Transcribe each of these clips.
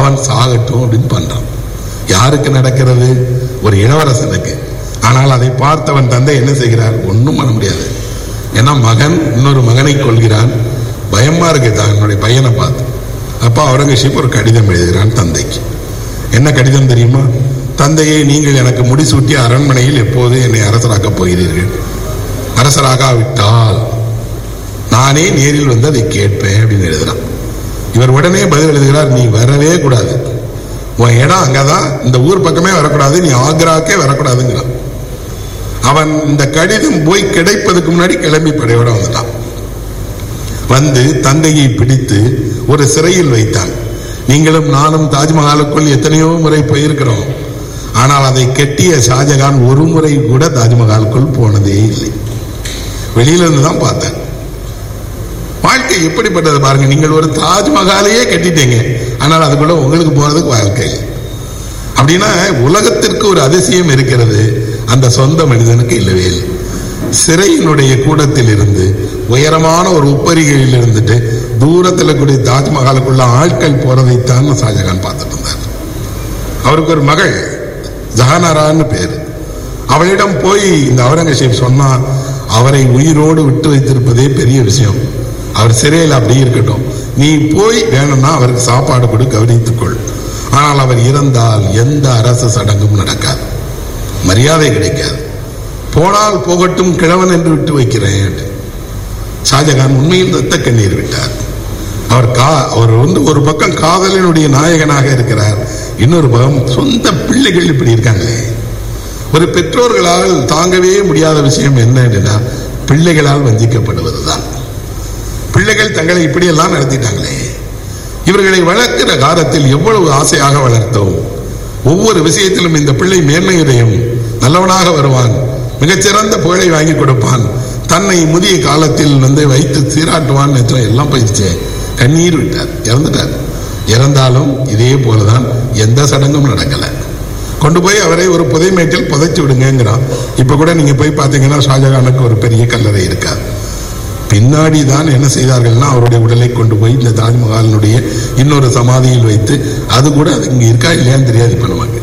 அவன் சாகட்டும் அப்படின்னு பண்றான் யாருக்கு நடக்கிறது ஒரு இளவரசனுக்கு ஆனால் அதை பார்த்தவன் தந்தை என்ன செய்கிறார் ஒன்றும் பண்ண முடியாது ஏன்னா மகன் இன்னொரு மகனை கொள்கிறான் பயமா இருக்கு தன்னுடைய பையனை பார்த்து அப்பா அவுரங்கசீப் ஒரு கடிதம் எழுதுகிறான் தந்தைக்கு என்ன கடிதம் தெரியுமா தந்தையை நீங்கள் எனக்கு முடிசூட்டி அரண்மனையில் எப்போது என்னை அரசராக்கப் போகிறீர்கள் அரசராகாவிட்டால் நானே நேரில் வந்து அதை கேட்பேன் அப்படின்னு எழுதுறான் இவர் உடனே பதில் எழுதுகிறார் நீ வரவே கூடாது உன் இடம் அங்கதான் இந்த ஊர் பக்கமே வரக்கூடாது நீ ஆக்ராக்கே வரக்கூடாதுங்கிறான் அவன் இந்த கடிதம் போய் கிடைப்பதுக்கு முன்னாடி கிளம்பி படையோட வந்துட்டான் வந்து தந்தையை பிடித்து ஒரு சிறையில் வைத்தான் நீங்களும் நானும் தாஜ்மஹாலுக்குள் எத்தனையோ முறை போயிருக்கிறோம் ஆனால் அதை கெட்டிய ஷாஜகான் ஒரு முறை கூட தாஜ்மஹாலுக்குள் போனதே இல்லை வெளியில இருந்து தான் பார்த்தேன் வாழ்க்கை எப்படிப்பட்டது பாருங்க நீங்கள் ஒரு தாஜ்மஹாலையே கட்டிட்டீங்க ஆனால் அதுக்குள்ள உங்களுக்கு போறதுக்கு வாழ்க்கை இல்லை. அப்படின்னா உலகத்திற்கு ஒரு அதிசயம் இருக்கிறது அந்த சொந்த மனிதனுக்கு இல்லவே இல்லை சிறையினுடைய கூடத்தில் இருந்து உயரமான ஒரு உப்பரிகையில் இருந்துட்டு தூரத்தில் கூடிய தாஜ்மஹாலுக்குள்ள ஆட்கள் போறதைத்தான் ஷாஜகான் பார்த்துட்டு இருந்தார் அவருக்கு ஒரு மகள் ஜஹானாரான்னு பேர் அவளிடம் போய் இந்த அவுரங்கசீப் சொன்னா அவரை உயிரோடு விட்டு வைத்திருப்பதே பெரிய விஷயம் அவர் சிறையில் அப்படி இருக்கட்டும் நீ போய் வேணும்னா அவருக்கு சாப்பாடு கொடு கவனித்துக்கொள் ஆனால் அவர் இறந்தால் எந்த அரசு சடங்கும் நடக்காது மரியாதை கிடைக்காது போனால் போகட்டும் கிழவன் என்று விட்டு வைக்கிறேன் ஷாஜகான் உண்மையில் ரத்த கண்ணீர் விட்டார் அவர் கா அவர் வந்து ஒரு பக்கம் காதலினுடைய நாயகனாக இருக்கிறார் இன்னொரு பக்கம் சொந்த பிள்ளைகள் இப்படி இருக்காங்களே ஒரு பெற்றோர்களால் தாங்கவே முடியாத விஷயம் என்னன்னா பிள்ளைகளால் வஞ்சிக்கப்படுவதுதான் பிள்ளைகள் தங்களை இப்படியெல்லாம் நடத்திட்டாங்களே இவர்களை வளர்க்கிற காலத்தில் எவ்வளவு ஆசையாக வளர்த்தோம் ஒவ்வொரு விஷயத்திலும் இந்த பிள்ளை மேன்மையுடையும் நல்லவனாக வருவான் மிகச்சிறந்த புகழை வாங்கி கொடுப்பான் தன்னை முதிய காலத்தில் வந்து வைத்து சீராட்டுவான் நேற்று எல்லாம் போயிடுச்சு கண்ணீர் விட்டார் இறந்துட்டார் இறந்தாலும் இதே போலதான் எந்த சடங்கும் நடக்கல கொண்டு போய் அவரை ஒரு புதைமேட்டில் புதைச்சு விடுங்கிறான் இப்ப கூட நீங்க போய் பார்த்தீங்கன்னா ஷாஜகானுக்கு ஒரு பெரிய கல்லறை இருக்காது பின்னாடி தான் என்ன செய்தார்கள்னா அவருடைய உடலை கொண்டு போய் இந்த தாஜ்மஹாலினுடைய இன்னொரு சமாதியில் வைத்து அது கூட அது இங்க இருக்கா இல்லையான்னு தெரியாது இப்ப நமக்கு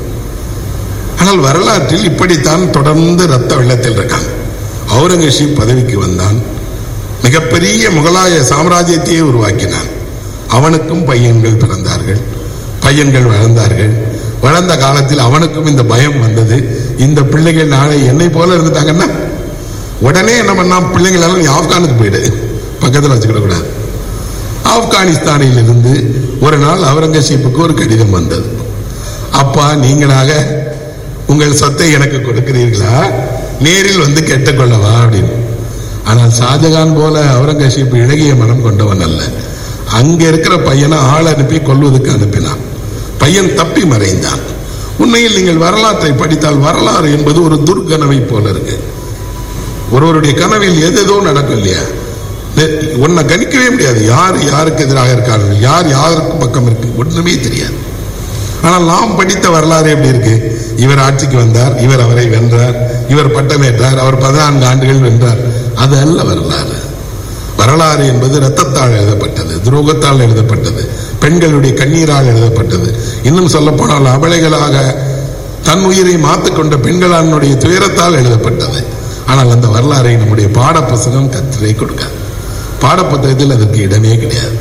ஆனால் வரலாற்றில் இப்படித்தான் தொடர்ந்து ரத்த வெள்ளத்தில் இருக்காங்க அவுரங்கசீப் பதவிக்கு வந்தான் மிகப்பெரிய முகலாய சாம்ராஜ்யத்தையே உருவாக்கினான் அவனுக்கும் பையன்கள் பிறந்தார்கள் பையன்கள் வளர்ந்தார்கள் வளர்ந்த காலத்தில் அவனுக்கும் இந்த பயம் வந்தது இந்த பிள்ளைகள் நாளை என்னை போல இருந்துட்டாங்கன்னா உடனே என்ன பண்ணா பிள்ளைங்கள் எல்லாம் நீ ஆப்கானுக்கு போயிடு பக்கத்தில் வச்சுக்கிட கூடாது ஆப்கானிஸ்தானில் இருந்து ஒரு நாள் அவுரங்கசீப்புக்கு ஒரு கடிதம் வந்தது அப்பா நீங்களாக உங்கள் சொத்தை எனக்கு கொடுக்கிறீர்களா நேரில் வந்து கேட்டுக்கொள்ளவா அப்படின்னு ஆனால் ஷாஜகான் போல அவுரங்கசீப் இழகிய மனம் கொண்டவன் அல்ல அங்க இருக்கிற பையனை ஆள் அனுப்பி கொல்வதற்கு அனுப்பினான் பையன் தப்பி மறைந்தான் உண்மையில் நீங்கள் வரலாற்றை படித்தால் வரலாறு என்பது ஒரு துர்கனவை போல இருக்கு ஒருவருடைய கனவில் எதேதோ நடக்கும் இல்லையா நெ- உன்னை கணிக்கவே முடியாது யார் யாருக்கு எதிராக இருக்கார்கள் யார் யாருக்கு பக்கம் இருக்கு ஒன்றுமே தெரியாது ஆனால் நாம் படித்த வரலாறு எப்படி இருக்கு இவர் ஆட்சிக்கு வந்தார் இவர் அவரை வென்றார் இவர் பட்டமேற்றார் அவர் பதினான்கு ஆண்டுகள் வென்றார் அது அல்ல வரலாறு வரலாறு என்பது ரத்தத்தால் எழுதப்பட்டது துரோகத்தால் எழுதப்பட்டது பெண்களுடைய கண்ணீரால் எழுதப்பட்டது இன்னும் சொல்ல போனால் அபலைகளாக தன் உயிரை மாற்றிக்கொண்ட பெண்களானுடைய துயரத்தால் எழுதப்பட்டது ஆனால் அந்த வரலாறை நம்முடைய பாடப்புத்தகம் கத்திரை கொடுக்காது பாடப்புத்தகத்தில் அதற்கு இடமே கிடையாது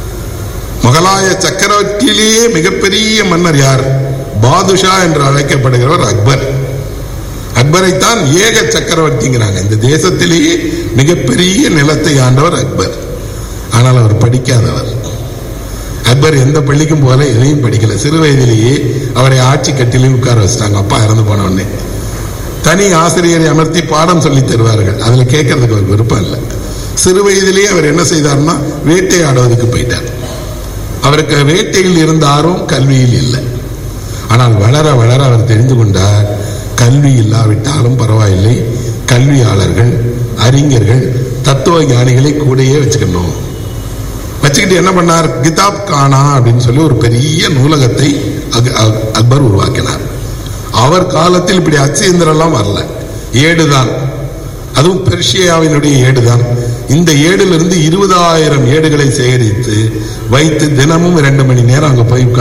முகலாய சக்கரவர்த்தியிலேயே மிகப்பெரிய மன்னர் யார் பாதுஷா என்று அழைக்கப்படுகிறவர் அக்பர் அக்பரைத்தான் ஏக சக்கரவர்த்திங்கிறாங்க இந்த தேசத்திலேயே மிகப்பெரிய நிலத்தை ஆண்டவர் அக்பர் ஆனால் அவர் படிக்காதவர் அக்பர் எந்த பள்ளிக்கும் போல எதையும் படிக்கல சிறு வயதிலேயே அவரை ஆட்சி கட்டிலில் உட்கார வச்சிட்டாங்க அப்பா இறந்து போன உடனே தனி ஆசிரியரை அமர்த்தி பாடம் சொல்லி தருவார்கள் அதுல கேட்கறதுக்கு அவருக்கு விருப்பம் இல்லை சிறு வயதிலேயே அவர் என்ன செய்தார்னா வேட்டையாடுவதற்கு போயிட்டார் அவருக்கு வேட்டையில் இருந்த ஆர்வம் கல்வியில் இல்லை ஆனால் வளர வளர அவர் தெரிந்து கொண்டார் கல்வி இல்லாவிட்டாலும் பரவாயில்லை கல்வியாளர்கள் அறிஞர்கள் தத்துவ ஞானிகளை கூடயே வச்சுக்கணும் வச்சுக்கிட்டு என்ன பண்ணார் கிதாப் கானா அப்படின்னு சொல்லி ஒரு பெரிய நூலகத்தை அக்- அக்- அக்பர் உருவாக்கினார் அவர் காலத்தில் இப்படி அச்சேந்திரெல்லாம் வரல ஏடுதான் அதுவும் பெர்ஷியாவினுடைய ஏடுதான் இந்த ஏடிலிருந்து இருபதாயிரம் ஏடுகளை சேகரித்து வைத்து தினமும் இரண்டு மணி நேரம் அங்க போய் உட்கார்ந்து